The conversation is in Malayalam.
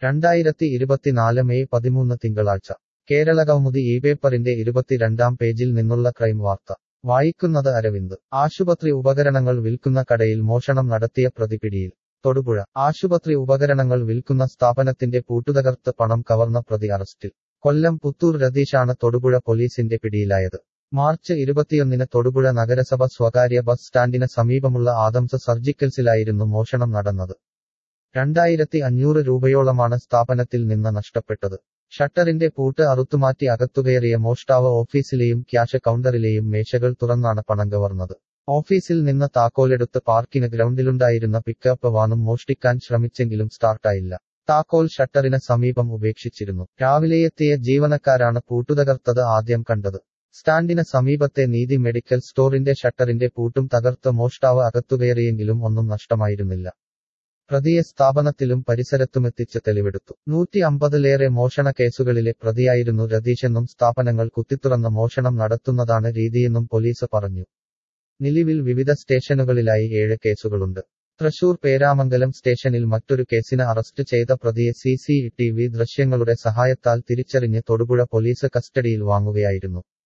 രണ്ടായിരത്തി ഇരുപത്തിനാല് മെയ് പതിമൂന്ന് തിങ്കളാഴ്ച കേരളകൗമുദി ഈ പേപ്പറിന്റെ ഇരുപത്തിരണ്ടാം പേജിൽ നിന്നുള്ള ക്രൈം വാർത്ത വായിക്കുന്നത് അരവിന്ദ് ആശുപത്രി ഉപകരണങ്ങൾ വിൽക്കുന്ന കടയിൽ മോഷണം നടത്തിയ പ്രതി പിടിയിൽ തൊടുപുഴ ആശുപത്രി ഉപകരണങ്ങൾ വിൽക്കുന്ന സ്ഥാപനത്തിന്റെ പൂട്ടുതകർത്ത് പണം കവർന്ന പ്രതി അറസ്റ്റിൽ കൊല്ലം പുത്തൂർ രതീഷാണ് തൊടുപുഴ പോലീസിന്റെ പിടിയിലായത് മാർച്ച് ഇരുപത്തിയൊന്നിന് തൊടുപുഴ നഗരസഭ സ്വകാര്യ ബസ് സ്റ്റാൻഡിന് സമീപമുള്ള ആദംസ് സർജിക്കൽസിലായിരുന്നു മോഷണം നടന്നത് രണ്ടായിരത്തി അഞ്ഞൂറ് രൂപയോളമാണ് സ്ഥാപനത്തിൽ നിന്ന് നഷ്ടപ്പെട്ടത് ഷട്ടറിന്റെ പൂട്ട് അറുത്തുമാറ്റി അകത്തുകയറിയ മോഷ്ടാവ് ഓഫീസിലെയും ക്യാഷ് കൗണ്ടറിലെയും മേശകൾ തുറന്നാണ് പണം കവർന്നത് ഓഫീസിൽ നിന്ന് താക്കോലെടുത്ത് പാർക്കിന് ഗ്രൗണ്ടിലുണ്ടായിരുന്ന പിക്കപ്പ് വാനും മോഷ്ടിക്കാൻ ശ്രമിച്ചെങ്കിലും സ്റ്റാർട്ടായില്ല താക്കോൽ ഷട്ടറിന് സമീപം ഉപേക്ഷിച്ചിരുന്നു രാവിലെയെത്തിയ ജീവനക്കാരാണ് പൂട്ടുതകർത്തത് ആദ്യം കണ്ടത് സ്റ്റാൻഡിന് സമീപത്തെ നീതി മെഡിക്കൽ സ്റ്റോറിന്റെ ഷട്ടറിന്റെ പൂട്ടും തകർത്ത് മോഷ്ടാവ് അകത്തുകയറിയെങ്കിലും ഒന്നും നഷ്ടമായിരുന്നില്ല പ്രതിയെ സ്ഥാപനത്തിലും പരിസരത്തുമെത്തിച്ച് തെളിവെടുത്തു നൂറ്റി അമ്പതിലേറെ മോഷണ കേസുകളിലെ പ്രതിയായിരുന്നു രതീഷെന്നും സ്ഥാപനങ്ങൾ കുത്തിത്തുറന്ന് മോഷണം നടത്തുന്നതാണ് രീതിയെന്നും പോലീസ് പറഞ്ഞു നിലവിൽ വിവിധ സ്റ്റേഷനുകളിലായി ഏഴ് കേസുകളുണ്ട് തൃശൂർ പേരാമംഗലം സ്റ്റേഷനിൽ മറ്റൊരു കേസിന് അറസ്റ്റ് ചെയ്ത പ്രതിയെ സി സി ടി വി ദൃശ്യങ്ങളുടെ സഹായത്താൽ തിരിച്ചറിഞ്ഞ് തൊടുപുഴ പോലീസ് കസ്റ്റഡിയിൽ വാങ്ങുകയായിരുന്നു